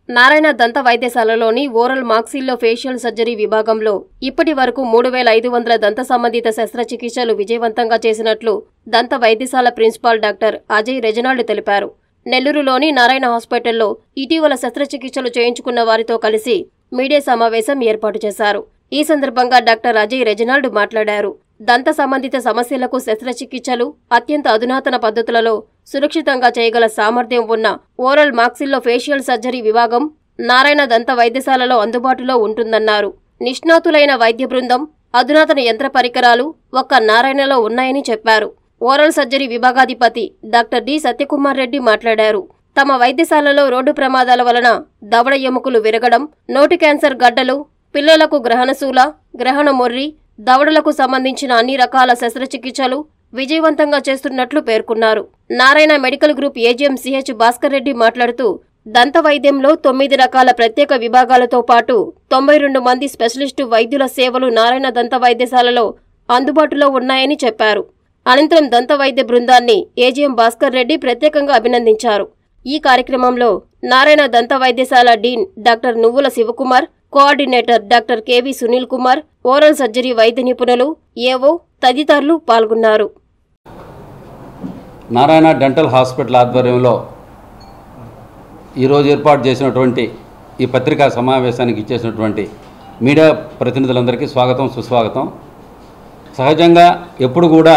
నారాయణ దంత వైద్యశాలలోని oral maxillo facial surgery విభాగంలో ఇప్పటి వరకు మూడు వేల ఐదు వందల దంత సంబంధిత శస్త్రచికిత్సలు విజయవంతంగా చేసినట్లు దంత వైద్యశాల ప్రిన్సిపాల్ డాక్టర్ అజయ్ రెజనాల్డ్ తెలిపారు నెల్లూరులోని నారాయణ హాస్పిటల్లో ఇటీవల శస్త్రచికిత్సలు చేయించుకున్న వారితో కలిసి మీడియా సమావేశం ఏర్పాటు చేశారు ఈ సందర్భంగా డాక్టర్ అజయ్ రెజనాల్డ్ మాట్లాడారు దంత సంబంధిత సమస్యలకు శస్త్రచికిత్సలు అత్యంత అధునాతన పద్ధతులలో సురక్షితంగా చేయగల సామర్థ్యం ఉన్న ఓరల్ మాక్సిల్లో ఫేషియల్ సర్జరీ విభాగం నారాయణ దంత వైద్యశాలలో అందుబాటులో ఉంటుందన్నారు నిష్ణాతులైన వైద్య బృందం అధునాతన యంత్ర పరికరాలు ఒక్క నారాయణలో ఉన్నాయని చెప్పారు ఓరల్ సర్జరీ విభాగాధిపతి డాక్టర్ డి సత్యకుమార్ రెడ్డి మాట్లాడారు తమ వైద్యశాలలో రోడ్డు ప్రమాదాల వలన దవడ ఎముకలు విరగడం నోటి క్యాన్సర్ గడ్డలు పిల్లలకు గ్రహణశూల గ్రహణ మొర్రి దవడలకు సంబంధించిన అన్ని రకాల శస్త్రచికిత్సలు విజయవంతంగా చేస్తున్నట్లు పేర్కొన్నారు Narayana medical group AGM Ch Bhaskar Reddy మాట్లాడుతూ దంత వైద్యంలో తొమ్మిది రకాల ప్రత్యేక విభాగాలతో పాటు తొంభై రెండు మంది స్పెషలిస్టు వైద్యుల సేవలు నారాయణ దంత వైద్యశాలలో అందుబాటులో ఉన్నాయని చెప్పారు అనంతరం దంత వైద్య బృందాన్ని ఏజీఎం భాస్కర్ రెడ్డి ప్రత్యేకంగా అభినందించారు ఈ కార్యక్రమంలో నారాయణ దంత వైద్యశాల dean doctor Nuvvula Sivakumar coordinator doctor K V Sunil Kumar oral surgery వైద్య నిపుణులు ఏవో తదితరులు పాల్గొన్నారు నారాయణ డెంటల్ హాస్పిటల్ ఆధ్వర్యంలో ఈరోజు ఏర్పాటు చేసినటువంటి ఈ పత్రికా సమావేశానికి ఇచ్చేసినటువంటి మీడియా ప్రతినిధులందరికీ స్వాగతం సుస్వాగతం సహజంగా ఎప్పుడు కూడా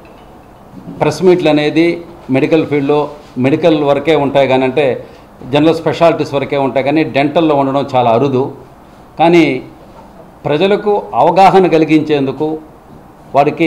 ప్రెస్ మీట్లు అనేది మెడికల్ ఫీల్డ్లో మెడికల్ వరకే ఉంటాయి కానీ అంటే జనరల్ స్పెషాలిటీస్ వరకే ఉంటాయి కానీ డెంటల్లో ఉండడం చాలా అరుదు కానీ ప్రజలకు అవగాహన కలిగించేందుకు వారికి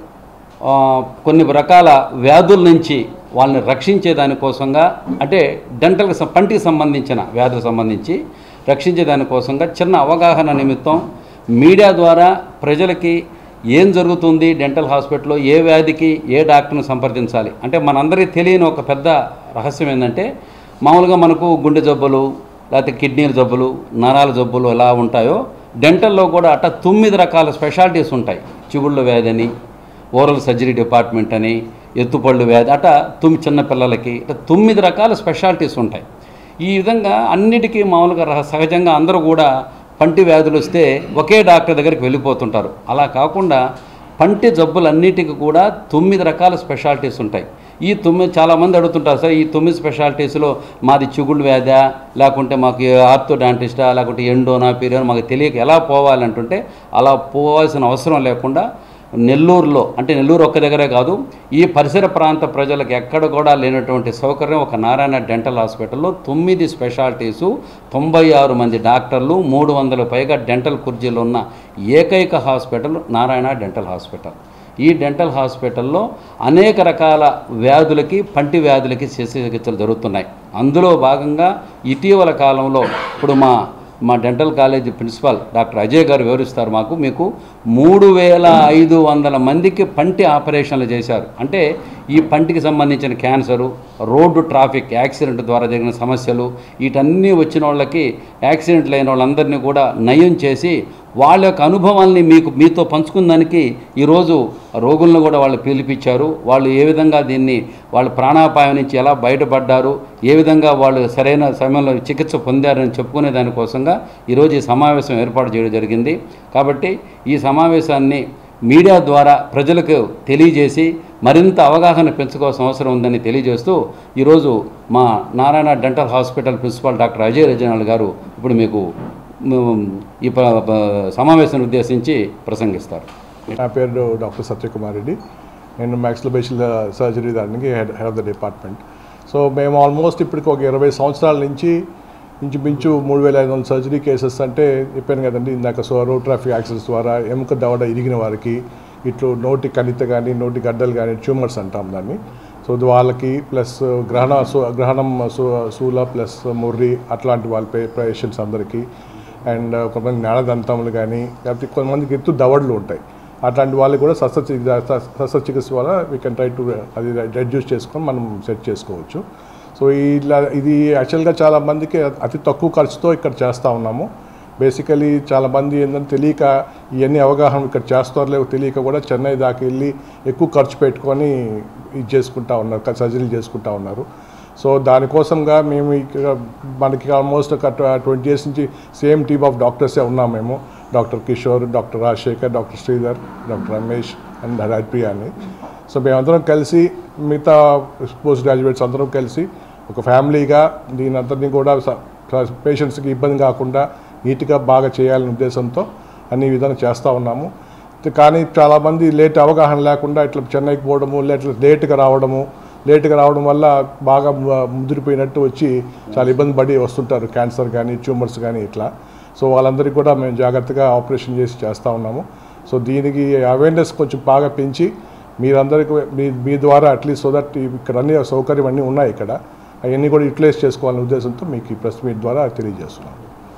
ఆ, కొన్ని రకాల వ్యాధుల నుంచి వాళ్ళని రక్షించే దానికోసంగా అంటే డెంటల్కి సం- పంటికి సంబంధించిన వ్యాధులకు సంబంధించి రక్షించే దానికోసంగా చిన్న అవగాహన నిమిత్తం మీడియా ద్వారా ప్రజలకి ఏం జరుగుతుంది డెంటల్ హాస్పిటల్లో ఏ వ్యాధికి ఏ డాక్టర్ని సంప్రదించాలి అంటే మనందరికీ తెలియని ఒక పెద్ద రహస్యం ఏంటంటే మామూలుగా మనకు గుండె జబ్బులు లేకపోతే కిడ్నీల జబ్బులు నరాల జబ్బులు ఎలా ఉంటాయో డెంటల్లో కూడా అట్ట తొమ్మిది రకాల స్పెషాలిటీస్ ఉంటాయి చిగుళ్ళ వ్యాధి అని ఓరల్ సర్జరీ డిపార్ట్మెంట్ అని ఎత్తుపళ్ళు వ్యాధి అట తుమ్ చిన్న పిల్లలకి ఇట్లా తొమ్మిది రకాల స్పెషాలిటీస్ ఉంటాయి ఈ విధంగా అన్నిటికీ మామూలుగా రహ- సహజంగా అందరూ కూడా పంటి వ్యాధులు వస్తే ఒకే డాక్టర్ దగ్గరికి వెళ్ళిపోతుంటారు అలా కాకుండా పంటి జబ్బులన్నిటికీ కూడా తొమ్మిది రకాల స్పెషాలిటీస్ ఉంటాయి ఈ తొమ్మిది చాలామంది అడుగుతుంటారు సార్ ఈ తొమ్మిది స్పెషాలిటీస్లో మాది చిగుళ్ళు వ్యాధా లేకుంటే మాకు ఆర్థోడాంటిస్టా లేకుంటే ఎండోనా పీరియో మాకు తెలియక ఎలా పోవాలంటుంటే అలా పోవాల్సిన అవసరం లేకుండా నెల్లూరులో అంటే నెల్లూరు ఒక్క దగ్గరే కాదు ఈ పరిసర ప్రాంత ప్రజలకు ఎక్కడ కూడా లేనటువంటి సౌకర్యం ఒక నారాయణ డెంటల్ హాస్పిటల్లో తొమ్మిది స్పెషాలిటీసు తొంభై ఆరు మంది డాక్టర్లు మూడు వందల పైగా డెంటల్ కుర్చీలు ఉన్న ఏకైక హాస్పిటల్ నారాయణ డెంటల్ హాస్పిటల్ ఈ డెంటల్ హాస్పిటల్లో అనేక రకాల వ్యాధులకి పంటి వ్యాధులకి శస్త్రచికిత్సలు జరుగుతున్నాయి అందులో భాగంగా ఇటీవల కాలంలో ఇప్పుడు మా మా dental college principal doctor Ajay garu వివరిస్తారు మాకు మీకు మూడు వేల ఐదు వందల మందికి పంటి ఆపరేషన్లు చేశారు అంటే ఈ పంటికి సంబంధించిన క్యాన్సరు రోడ్డు ట్రాఫిక్ యాక్సిడెంట్ ద్వారా జరిగిన సమస్యలు వీటన్నీ వచ్చిన వాళ్ళకి యాక్సిడెంట్లు అయిన వాళ్ళందరినీ కూడా నయం చేసి వాళ్ళ యొక్క అనుభవాల్ని మీకు మీతో పంచుకుందానికి ఈరోజు రోగులను కూడా వాళ్ళు పిలిపించారు వాళ్ళు ఏ విధంగా దీన్ని వాళ్ళ ప్రాణాపాయం నుంచి ఎలా బయటపడ్డారు ఏ విధంగా వాళ్ళు సరైన సమయంలో చికిత్స పొందారని చెప్పుకునే దానికోసంగా ఈరోజు ఈ సమావేశం ఏర్పాటు చేయడం జరిగింది కాబట్టి ఈ సమావేశాన్ని మీడియా ద్వారా ప్రజలకు తెలియజేసి మరింత అవగాహన పెంచుకోవాల్సిన అవసరం ఉందని తెలియజేస్తూ ఈరోజు మా Narayana dental hospital principal doctor Ajay Rajanal garu ఇప్పుడు మీకు మ్, ఈ ప- ప- సమావేశాన్ని ఉద్దేశించి ప్రసంగిస్తారు నా పేరు డాక్టర్ సత్యకుమార్ రెడ్డి నేను మ్యాక్సిలోబేషియల్ సర్జరీ దానికి head head of the department so మేము ఆల్మోస్ట్ ఇప్పటికి ఒక ఇరవై సంవత్సరాల నుంచి ఇంచుమించు మూడు వేల ఐదు వందల సర్జరీ కేసెస్ అంటే చెప్పాను కదండి ఇందాక సో రోడ్ ట్రాఫిక్ యాక్సిడెంట్స్ ద్వారా ఎముక దవడ ఇరిగిన వారికి ఇట్లు నోటి కణిత కానీ నోటి గడ్డలు కానీ ట్యూమర్స్ అంటాం దాన్ని సో ఇది వాళ్ళకి ప్లస్ గ్రహణ సు- గ్రహణం సు- శూల ప్లస్ ముర్రి అట్లాంటి వాళ్ళ పేషెంట్స్ అందరికీ అండ్ కొంతమంది జ్ఞానదంతములు కానీ లేకపోతే కొంతమందికి ఎత్తు దవడలు ఉంటాయి అట్లాంటి వాళ్ళకి కూడా శస్త్రచికిత్స శస్త్రచికిత్స వల్ల వీ కెన్ ట్రై టు అది రెడ్యూస్ చేసుకొని మనం సెట్ చేసుకోవచ్చు సో ఇలా ఇది యాక్చువల్గా చాలా మందికి అతి తక్కువ ఖర్చుతో ఇక్కడ చేస్తూ ఉన్నాము బేసికలీ చాలామంది ఏంటంటే తెలియక ఇవన్నీ అవగాహన ఇక్కడ చేస్తారో లేవో తెలియక కూడా చెన్నై దాకా వెళ్ళి ఎక్కువ ఖర్చు పెట్టుకొని ఇది చేసుకుంటా ఉన్నారు సర్జరీలు చేసుకుంటా ఉన్నారు సో దానికోసంగా మేము ఇక్కడ మనకి ఆల్మోస్ట్ ఒక ట్వంటీ ఇయర్స్ నుంచి సేమ్ టీమ్ ఆఫ్ డాక్టర్సే ఉన్నాం మేము doctor Kishore doctor Rajasekhar doctor Sridhar doctor Ramesh and Haripriya అని సో మేమందరం కలిసి మిగతా పోస్ట్ గ్రాడ్యుయేట్స్ అందరం కలిసి ఒక ఫ్యామిలీగా దీని అంతటినీ కూడా పేషెంట్స్కి ఇబ్బంది కాకుండా నీట్గా బాగా చేయాలనే ఉద్దేశంతో అన్ని విధాలు చేస్తూ ఉన్నాము కానీ చాలామంది లేట్ అవగాహన లేకుండా ఇట్లా చెన్నైకి పోవడము లేట్లా లేట్గా రావడము లేట్గా రావడం వల్ల బాగా ము- ముదిరిపోయినట్టు వచ్చి చాలా ఇబ్బంది పడి వస్తుంటారు క్యాన్సర్ కానీ ట్యూమర్స్ కానీ ఇట్లా సో వాళ్ళందరికీ కూడా మేము జాగ్రత్తగా ఆపరేషన్ చేసి చేస్తూ ఉన్నాము సో దీనికి అవేర్నెస్ కొంచెం బాగా పెంచి మీరందరికీ మీ మీ ద్వారా అట్లీస్ట్ సో దట్ ఇక్కడ అన్ని సౌకర్యం అన్నీ ఉన్నాయి ఇక్కడ అవన్నీ కూడా యూటిలైజ్ చేసుకోవాలనే ఉద్దేశంతో మీకు ఈ ప్రెస్ మీట్ ద్వారా తెలియజేస్తున్నాను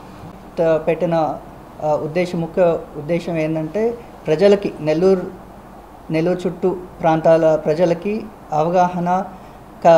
త- పెట్టిన ఆ, ఉద్దేశం ముఖ్య ఉద్దేశం ఏంటంటే ప్రజలకి నెల్లూరు నెల్లూరు చుట్టూ ప్రాంతాల ప్రజలకి అవగాహన క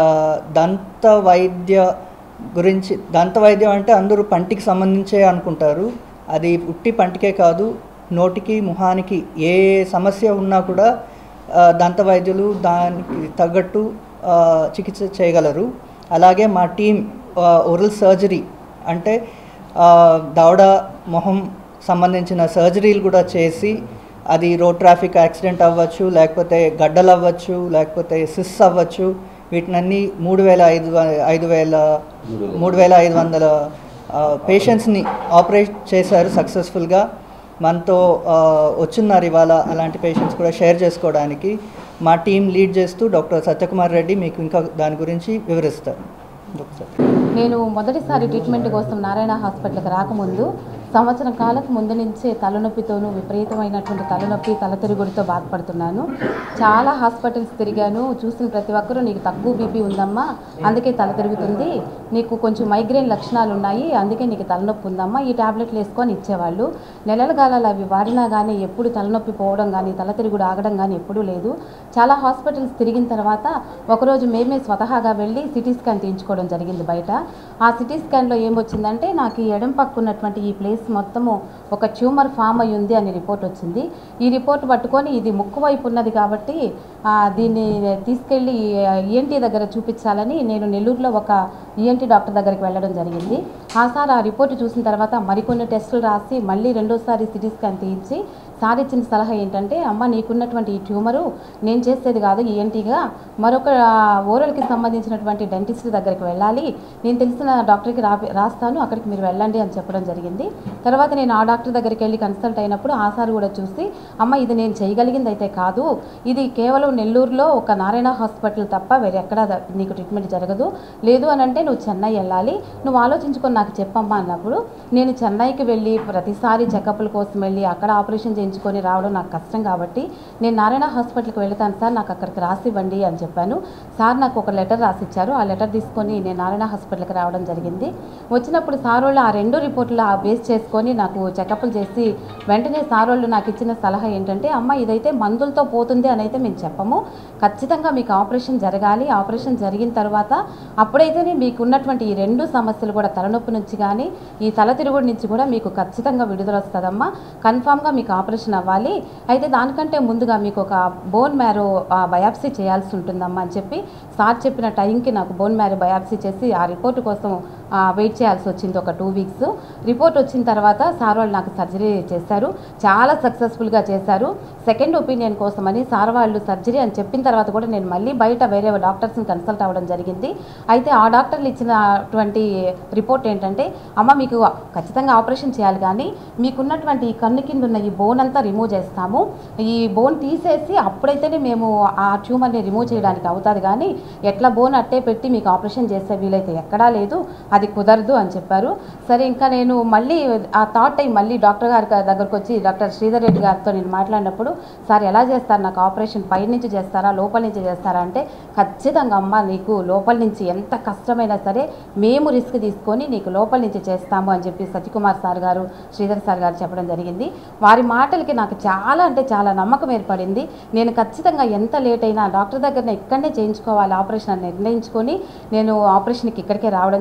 దంత వైద్య గురించి దంత వైద్యం అంటే అందరూ పంటికి సంబంధించే అనుకుంటారు అది ఉట్టి పంటికే కాదు నోటికి ముఖానికి ఏ సమస్య ఉన్నా కూడా ఆ, దంత వైద్యులు దానికి తగ్గట్టు ఆ, చికిత్స చేయగలరు అలాగే మా టీం ఓరల్ సర్జరీ అంటే ఆ, దవడ మొహం సంబంధించిన సర్జరీలు కూడా చేసి అది రోడ్ ట్రాఫిక్ యాక్సిడెంట్ అవ్వచ్చు లేకపోతే గడ్డలు అవ్వచ్చు లేకపోతే సిస్ అవ్వచ్చు వీటినన్నీ మూడు వేల ఐదు వ- ఐదు వేల మూడు వేల ఐదు వందల పేషెంట్స్ని ఆపరేట్ చేశారు సక్సెస్ఫుల్గా మనతో ఆ, వచ్చున్నారు ఇవాళ అలాంటి పేషెంట్స్ కూడా షేర్ చేసుకోవడానికి మా టీం లీడ్ చేస్తూ డాక్టర్ సత్యకుమార్ రెడ్డి మీకు ఇంకా దాని గురించి వివరిస్తారు డాక్టర్ నేను మొదటిసారి ట్రీట్మెంట్ కోసం నారాయణ హాస్పిటల్కి రాకముందు సంవత్సరం కాలకు ముందు నుంచే తలనొప్పితోనూ విపరీతమైనటువంటి తలనొప్పి తలతిరుగుడితో బాధపడుతున్నాను చాలా హాస్పిటల్స్ తిరిగాను చూసిన ప్రతి ఒక్కరూ నీకు తక్కువ బీపీ ఉందమ్మా అందుకే తల తిరుగుతుంది నీకు కొంచెం మైగ్రేన్ లక్షణాలు ఉన్నాయి అందుకే నీకు తలనొప్పి ఉందమ్మా ఈ టాబ్లెట్లు వేసుకొని ఇచ్చేవాళ్ళు నెలల కాలాలు అవి వాడినా కానీ ఎప్పుడు తలనొప్పి పోవడం కానీ తల తిరుగుడు ఆగడం కానీ ఎప్పుడూ లేదు చాలా హాస్పిటల్స్ తిరిగిన తర్వాత ఒకరోజు మేమే స్వతహాగా వెళ్ళి సిటీ స్కాన్ తీయించుకోవడం జరిగింది బయట ఆ సిటీ స్కాన్లో ఏమొచ్చిందంటే నాకు ఈ ఎడం పక్క ఉన్నటువంటి ఈ ప్లేస్ మొత్తము ఒక ట్యూమర్ ఫామ్ అయి ఉంది అని రిపోర్ట్ వచ్చింది ఈ రిపోర్ట్ పట్టుకొని ఇది ముక్కు వైపు ఉన్నది కాబట్టి ఆ, దీన్ని తీసుకెళ్ళి ఈఎన్టీ దగ్గర చూపించాలని నేను నెల్లూరులో ఒక ఈఎన్టీ డాక్టర్ దగ్గరికి వెళ్ళడం జరిగింది ఆ సార్ ఆ రిపోర్ట్ చూసిన తర్వాత మరికొన్ని టెస్టులు రాసి మళ్ళీ రెండోసారి సిటీ స్కాన్ తీయించి సార్ ఇచ్చిన సలహా ఏంటంటే అమ్మ నీకున్నటువంటి ఈ ట్యూమరు నేను చేసేది కాదు ఈఎన్టీగా మరొక ఓరల్కి సంబంధించినటువంటి డెంటిస్ట్ దగ్గరికి వెళ్ళాలి నేను తెలిసిన డాక్టర్కి రా రాస్తాను అక్కడికి మీరు వెళ్ళండి అని చెప్పడం జరిగింది తర్వాత నేను ఆ డాక్టర్ దగ్గరికి వెళ్ళి కన్సల్ట్ అయినప్పుడు ఆ సార్ కూడా చూసి అమ్మ ఇది నేను చేయగలిగింది అయితే కాదు ఇది కేవలం నెల్లూరులో ఒక నారాయణ హాస్పిటల్ తప్ప వేరే ఎక్కడ నీకు ట్రీట్మెంట్ జరగదు లేదు అని అంటే నువ్వు చెన్నై వెళ్ళాలి నువ్వు ఆలోచించుకొని నాకు చెప్పమ్మా అన్నప్పుడు నేను చెన్నైకి వెళ్ళి ప్రతిసారి చెకప్ల కోసం వెళ్ళి అక్కడ ఆపరేషన్ చేయించుకొని రావడం నాకు కష్టం కాబట్టి నేను నారాయణ హాస్పిటల్కి వెళ్తాను సార్ నాకు అక్కడికి రాసి ఇవ్వండి అని చెప్పాను సార్ నాకు ఒక లెటర్ రాసిచ్చారు ఆ లెటర్ తీసుకొని నేను నారాయణ హాస్పిటల్కి రావడం జరిగింది వచ్చినప్పుడు సార్ వాళ్ళు ఆ రెండు రిపోర్ట్లు ఆ బేస్ చేసుకొని నాకు చెకప్లు చేసి వెంటనే సార్ వాళ్ళు నాకు ఇచ్చిన సలహా ఏంటంటే అమ్మ ఇదైతే మందులతో పోతుంది అని అయితే మేము చెప్పము ఖచ్చితంగా మీకు ఆపరేషన్ జరగాలి ఆపరేషన్ జరిగిన తర్వాత అప్పుడైతేనే మీకు ఉన్నటువంటి ఈ రెండు సమస్యలు కూడా తలనొప్పి నుంచి కానీ ఈ తల తిరుగుడు నుంచి కూడా మీకు ఖచ్చితంగా విడుదల వస్తుందమ్మా కన్ఫామ్గా మీకు ఆపరేషన్ అవ్వాలి అయితే దానికంటే ముందుగా మీకు ఒక బోన్ మ్యారో బయాప్సీ చేయాల్సి ఉంటుందమ్మా అని చెప్పి సార్ చెప్పిన టైంకి నాకు బోన్ మ్యారో బయాప్సీ చేసి ఆ రిపోర్ట్ కోసం ఆ, వెయిట్ చేయాల్సి వచ్చింది ఒక టూ వీక్స్ రిపోర్ట్ వచ్చిన తర్వాత సార్ వాళ్ళు నాకు సర్జరీ చేశారు చాలా సక్సెస్ఫుల్గా చేశారు సెకండ్ ఒపీనియన్ కోసమని సార్ వాళ్ళు సర్జరీ అని చెప్పిన తర్వాత కూడా నేను మళ్ళీ బయట వేరే డాక్టర్స్ని కన్సల్ట్ అవ్వడం జరిగింది అయితే ఆ డాక్టర్లు ఇచ్చినటువంటి రిపోర్ట్ ఏంటంటే అమ్మ మీకు ఖచ్చితంగా ఆపరేషన్ చేయాలి కానీ మీకున్నటువంటి ఈ కన్ను కింద ఉన్న ఈ బోన్ అంతా రిమూవ్ చేస్తాము ఈ బోన్ తీసేసి అప్పుడైతేనే మేము ఆ ట్యూమర్ని రిమూవ్ చేయడానికి అవుతుంది కానీ ఎట్లా బోన్ అట్టే పెట్టి మీకు ఆపరేషన్ చేసే వీలైతే ఎక్కడా లేదు అది కుదరదు అని చెప్పారు సరే ఇంకా నేను మళ్ళీ ఆ థాట్ టైం మళ్ళీ డాక్టర్ గారి దగ్గరకు వచ్చి డాక్టర్ శ్రీధర్ రెడ్డి గారితో నేను మాట్లాడినప్పుడు సార్ ఎలా చేస్తారు నాకు ఆపరేషన్ పై నుంచి చేస్తారా లోపల నుంచి చేస్తారా అంటే ఖచ్చితంగా అమ్మ నీకు లోపల నుంచి ఎంత కష్టమైనా సరే మేము రిస్క్ తీసుకొని నీకు లోపల నుంచి చేస్తాము అని చెప్పి సత్యకుమార్ సార్ గారు శ్రీధర్ సార్ గారు చెప్పడం జరిగింది వారి మాటలకి నాకు చాలా అంటే చాలా నమ్మకం ఏర్పడింది నేను ఖచ్చితంగా ఎంత లేట్ అయినా డాక్టర్ దగ్గర ఇక్కడనే చేయించుకోవాలి ఆపరేషన్ అని నిర్ణయించుకొని నేను ఆపరేషన్కి ఇక్కడికే రావడం జరిగింది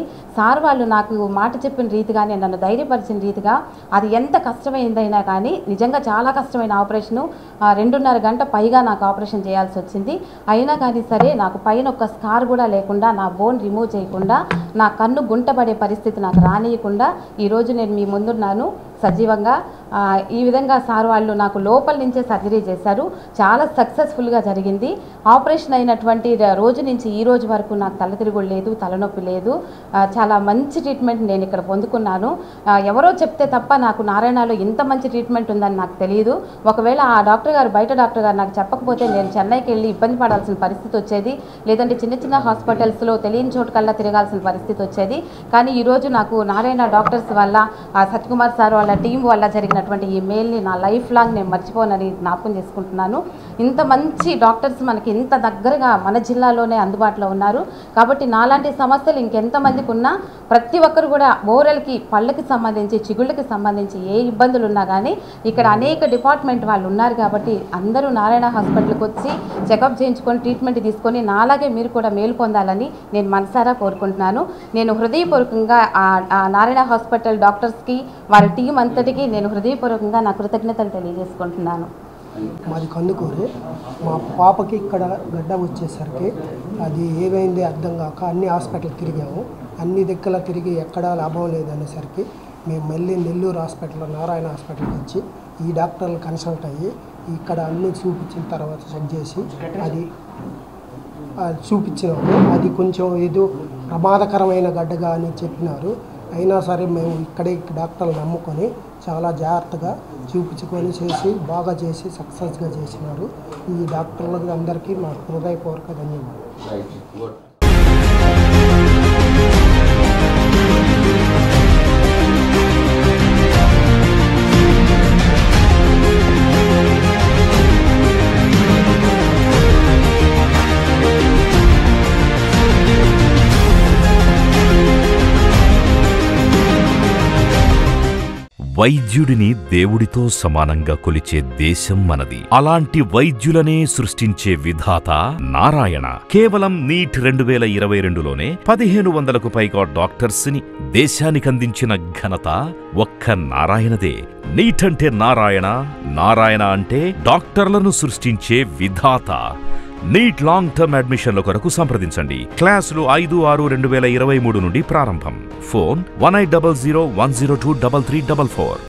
సార్ వాళ్ళు నాకు మాట చెప్పిన రీతిగానే నన్ను ధైర్యపరిచిన రీతిగా అది ఎంత కష్టమైందైనా కానీ నిజంగా చాలా కష్టమైన ఆపరేషను ఆ, రెండున్నర గంట పైగా నాకు ఆపరేషన్ చేయాల్సి వచ్చింది అయినా కానీ సరే నాకు పైన ఒక స్కార్ కూడా లేకుండా నా బోన్ రిమూవ్ చేయకుండా నా కన్ను గుంటపడే పరిస్థితి నాకు రానియకుండా ఈరోజు నేను మీ ముందున్నాను సజీవంగా ఆ, ఈ విధంగా సార్ వాళ్ళు నాకు లోపల నుంచే సర్జరీ చేశారు చాలా సక్సెస్ఫుల్గా జరిగింది ఆపరేషన్ అయినటువంటి ర- రోజు నుంచి ఈ రోజు వరకు నాకు తల తిరుగుడు లేదు తలనొప్పి లేదు ఆ, చాలా మంచి ట్రీట్మెంట్ నేను ఇక్కడ పొందుకున్నాను ఆ, ఎవరో చెప్తే తప్ప నాకు నారాయణలో ఇంత మంచి ట్రీట్మెంట్ ఉందని నాకు తెలియదు ఒకవేళ ఆ డాక్టర్ గారు బయట డాక్టర్ గారు నాకు చెప్పకపోతే నేను చెన్నైకి వెళ్ళి ఇబ్బంది పడాల్సిన పరిస్థితి వచ్చేది లేదంటే చిన్న చిన్న హాస్పిటల్స్లో తెలియని చోటు కల్లా తిరగాల్సిన పరిస్థితి వచ్చేది కానీ ఈరోజు నాకు నారాయణ డాక్టర్స్ వల్ల ఆ సత్యకుమార్ సార్ వాళ్ళ టీం వల్ల జరిగినటువంటి ఈ మెయిల్ని నా లైఫ్ లాంగ్ నేను మర్చిపోనని జ్ఞాపకం చేసుకుంటున్నాను ఇంత మంచి డాక్టర్స్ మనకి ఇంత దగ్గరగా మన జిల్లాలోనే అందుబాటులో ఉన్నారు కాబట్టి నాలాంటి సమస్యలు ఇంకెంతమందికి ఉన్నా ప్రతి ఒక్కరు కూడా ఓరల్కి పళ్ళకి సంబంధించి చిగుళ్ళకి సంబంధించి ఏ ఇబ్బందులు ఉన్నా కానీ ఇక్కడ అనేక డిపార్ట్మెంట్ వాళ్ళు ఉన్నారు కాబట్టి అందరూ నారాయణ హాస్పిటల్కి వచ్చి చెకప్ చేయించుకొని ట్రీట్మెంట్ తీసుకొని నాలాగే మీరు కూడా మేలు పొందాలని నేను మనసారా కోరుకుంటున్నాను నేను హృదయపూర్వకంగా ఆ- ఆ నారాయణ హాస్పిటల్ డాక్టర్స్కి వారి టీం అంతటికీ నేను హృదయపూర్వకంగా నా కృతజ్ఞతలు తెలియజేసుకుంటున్నాను మాది కందుకూరు మా పాపకి ఇక్కడ గడ్డ వచ్చేసరికి అది ఏమైంది అర్థం కాక అన్ని హాస్పిటల్ తిరిగాము అన్ని దిక్కుల తిరిగి ఎక్కడా లాభం లేదనేసరికి మేము మళ్ళీ నెల్లూరు హాస్పిటల్ నారాయణ హాస్పిటల్కి వచ్చి ఈ డాక్టర్లు కన్సల్ట్ అయ్యి ఇక్కడ అన్ని చూపించిన తర్వాత చెక్ చేసి అది ఆ, చూపించినాము అది కొంచెం ఏదో ప్రమాదకరమైన గడ్డగా అని చెప్పినారు అయినా సరే మేము ఇక్కడే డాక్టర్లు నమ్ముకొని చాలా జాగ్రత్తగా చూపించుకొని చేసి బాగా చేసి సక్సెస్గా చేసినారు ఈ డాక్టర్లకు అందరికీ మా హృదయపూర్వక ధన్యవాదాలు వైద్యుడిని దేవుడితో సమానంగా కొలిచే దేశం మనది అలాంటి వైద్యులనే సృష్టించే విధాత నారాయణ కేవలం నీట్ రెండు వేల ఇరవై రెండులోనే పదిహేను వందలకు పైగా డాక్టర్స్ ని దేశానికందించిన ఘనత ఒక్క నారాయణదే నీట్ అంటే నారాయణ నారాయణ అంటే డాక్టర్లను సృష్టించే విధాత నీట్ లాంగ్ టర్మ్ అడ్మిషన్ల కొరకు సంప్రదించండి క్లాసులు ఐదు ఆరు రెండు వేల ఇరవై మూడు నుండి ప్రారంభం phone one eight double zero one zero two double three double four